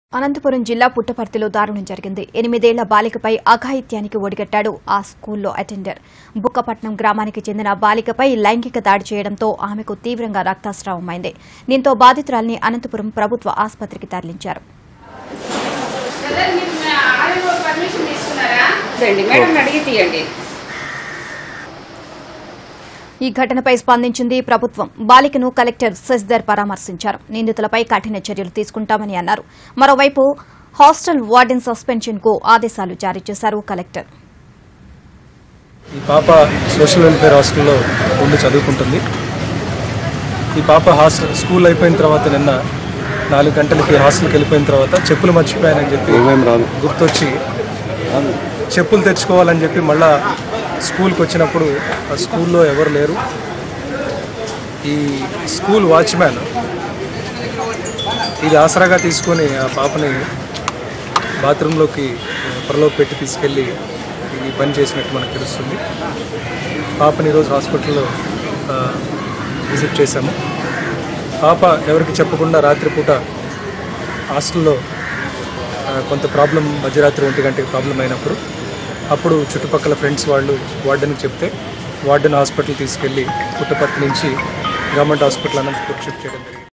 అనంతపురం జిల్లా పుట్టపర్తిలో దారుణం జరిగింది ఎనిమిదేళ్ల బాలికపై అఘాయిత్యానికి ఒడిగట్టాడు ఆ స్కూల్లో అటెండర్ బుక్కపట్నం గ్రామానికి చెందిన బాలికపై లైంగిక దాడి చేయడంతో ఆమెకు తీవ్రంగా రక్తస్రావమైంది దీంతో బాధితురాల్ని అనంతపురం ప్రభుత్వ ఆసుపత్రికి తరలించారు బ్రదర్ మీరు మా ఆర్ఎంఓ పర్మిషన్ తీసుకున్నారా రండి మేడం అడిగి తీయండి ఈ ఘటనపై స్పందించింది ప్రభుత్వం బాలికను కలెక్టర్ శశిధర్ పరామర్శించారు నిందితులపై కఠిన చర్యలు తీసుకుంటామని అన్నారు మరోవైపు హాస్టల్ వార్డెన్ సస్పెన్షన్ కు ఆదేశాలు జారీ చేశారు కలెక్టర్ ఈ పాప సోషల్ వెల్ఫేర్ హాస్టల్లో ఉండి చదువుకుంటుంది ఈ పాప హాస్టల్ స్కూల్ అయిపోయిన తర్వాత నిన్న నాలుగు గంటలకి హాస్టల్కి వెళ్ళిపోయిన తర్వాత చెప్పులు మర్చిపోయానని చెప్పి గుర్తొచ్చి చెప్పులు తెచ్చుకోవాలని చెప్పి మళ్ళా స్కూల్కి వచ్చినప్పుడు ఆ స్కూల్లో ఎవరు లేరు ఈ స్కూల్ వాచ్మ్యాన్ ఇది ఆసరాగా తీసుకొని ఆ పాపని బాత్రూంలోకి పొరలో పెట్టి తీసుకెళ్ళి ఈ పని చేసినట్టు మనకు తెలుస్తుంది పాపని ఈరోజు హాస్పిటల్లో ఆ, విజిట్ చేశాము పాప ఎవరికి చెప్పకుండా రాత్రిపూట హాస్టల్లో ఆ, కొంత ప్రాబ్లం మధ్యరాత్రి ఒంటి గంటకి ప్రాబ్లం అయినప్పుడు అప్పుడు చుట్టుపక్కల ఫ్రెండ్స్ వాళ్ళు వార్డెన్కి చెప్తే వార్డెన్ హాస్పిటల్ తీసుకెళ్ళి పుట్టపర్తి నుంచి గవర్నమెంట్ హాస్పిటల్ అనంతపూర్ షిఫ్ట్ చేయడం జరిగింది